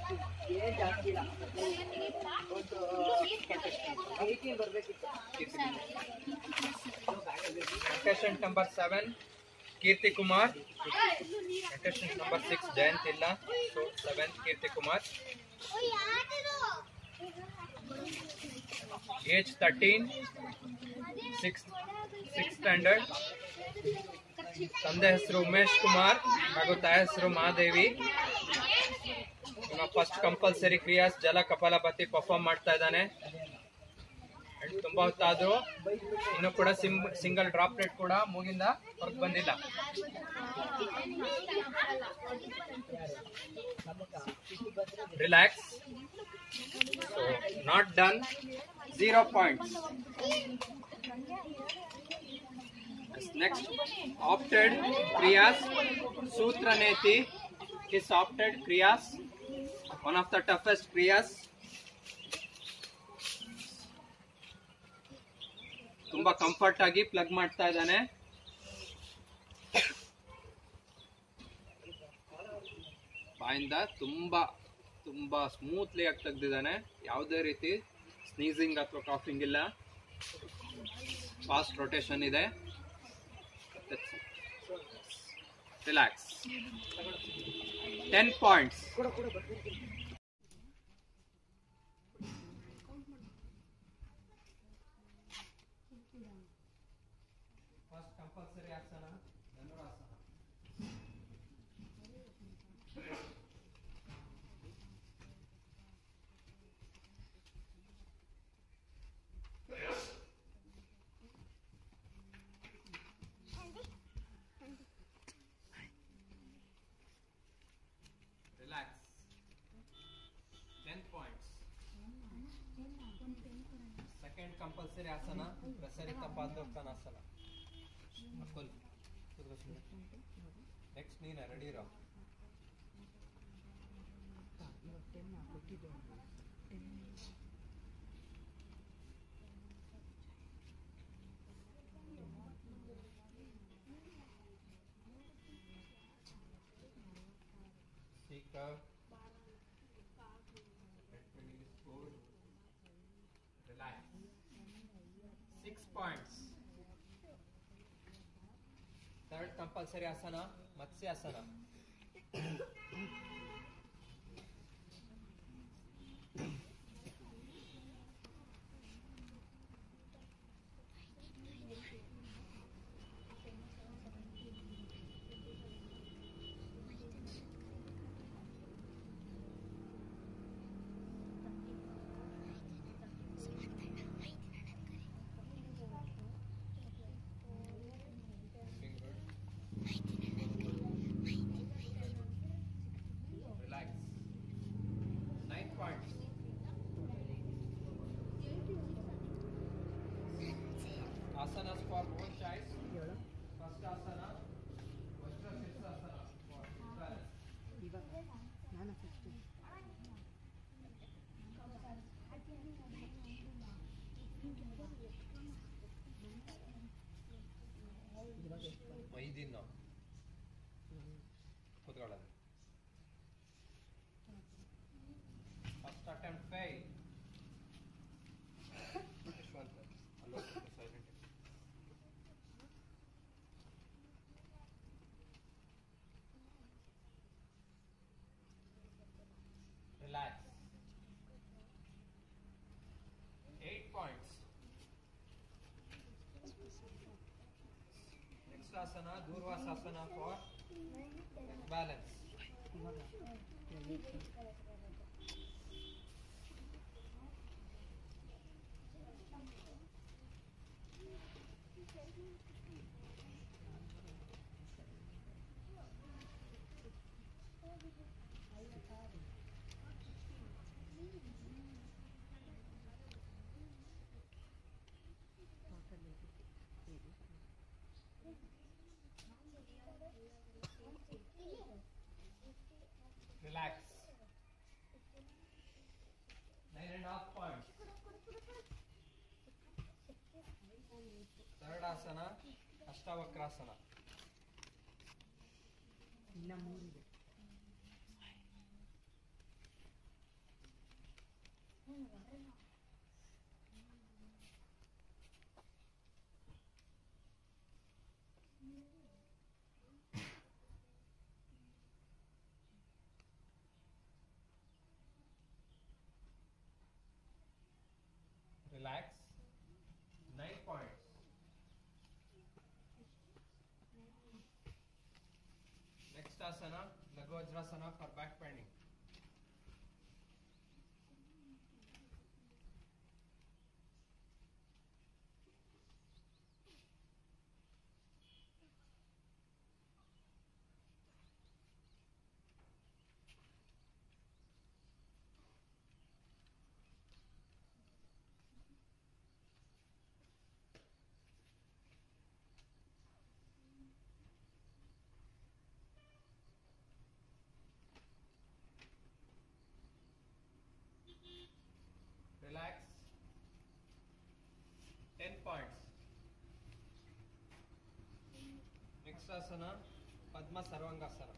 Contestant number seven, Kirti Kumar. Contestant number six, Jayant Illa. So seven, Kirti Kumar. Age 13, sixth, sixth standard. ತಂದೆ ಹೆಸರು ಉಮೇಶ್ ಕುಮಾರ್ ಹಾಗೂ ತಾಯಿ ಹೆಸರು ಮಹಾದೇವಿ ಇವಾಗ ಫಸ್ಟ್ ಕಂಪಲ್ಸರಿ ಕ್ರಿಯಾಸ್ ಜಲ ಕಪಾಲಭಾತಿ ಪರ್ಫಾರ್ಮ್ ಮಾಡ್ತಾ ಇದ್ದಾನೆ And ತುಂಬಾ ಹೊತ್ತಾದ್ರು ಇನ್ನು ಕೂಡ ಸಿಂಗಲ್ ಡ್ರಾಪ್ಲೆಟ್ ಕೂಡ ಮೂಗಿಂದ ಹೊರಗೆ ಬಂದಿಲ್ಲ relax not done zero points next opted ಕ್ರಿಯಾಸ್ ಸೂತ್ರ ನೇತಿ ಇಸ್ ಆಪ್ಟೆಡ್ ಕ್ರಿಯಾಸ್ ಒನ್ ಆಫ್ ದ ಟಫೆಸ್ಟ್ ಕ್ರಿಯಾಸ್ ತುಂಬಾ ಕಂಫರ್ಟ್ ಆಗಿ ಪ್ಲಗ್ ಮಾಡ್ತಾ ಇದ್ದಾನೆ ಬಾಯಿಂದ ತುಂಬಾ ತುಂಬಾ ಸ್ಮೂತ್ಲಿ ಆಗಿ ತೆಗ್ದಿದ್ದಾನೆ ಯಾವುದೇ ರೀತಿ ಸ್ನೀಸಿಂಗ್ ಅಥವಾ ಕಾಫಿಂಗ್ ಇಲ್ಲ ಫಾಸ್ಟ್ ರೊಟೇಷನ್ ಇದೆ relax ten points first compulsory asana Dhanurasana relax ten points second compulsory asana Prasarita Padottanasana full next ನೀನು ರೆಡಿ ಇರೋ Speaker. Let me release food. Relax. Six points. Third compulsory asana, Matsyasana. Looking good. Relax. Nine points. Asanas for both sides. First asana, Vajra Sirsasana for balance. ಐದಿನ ಕೂತ್ಕೊಳ್ಳೋದು first attempt fail Yashwanth ಅಲ್ಲೋ silent relax eight points next asana Durvasasana for balance relax nine and half points third asana Ashtavakrasana ಇನ್ನ ಮೂರಿದೆ relax nine points next asana Laghu Vajrasana for back bending relax ten points next asana Padma Sarvangasana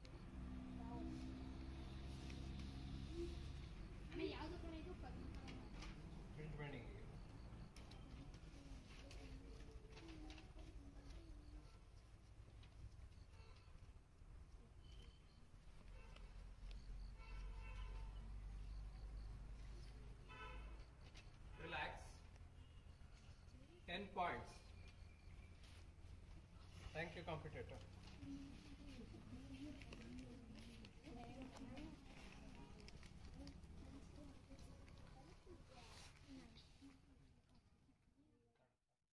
ಯಾವ್ದು ಕಡೆ ಇದು ಪದ್ಮ ಪ್ರಿಂಟ್ binding relax ten points thank you competitor Thank you.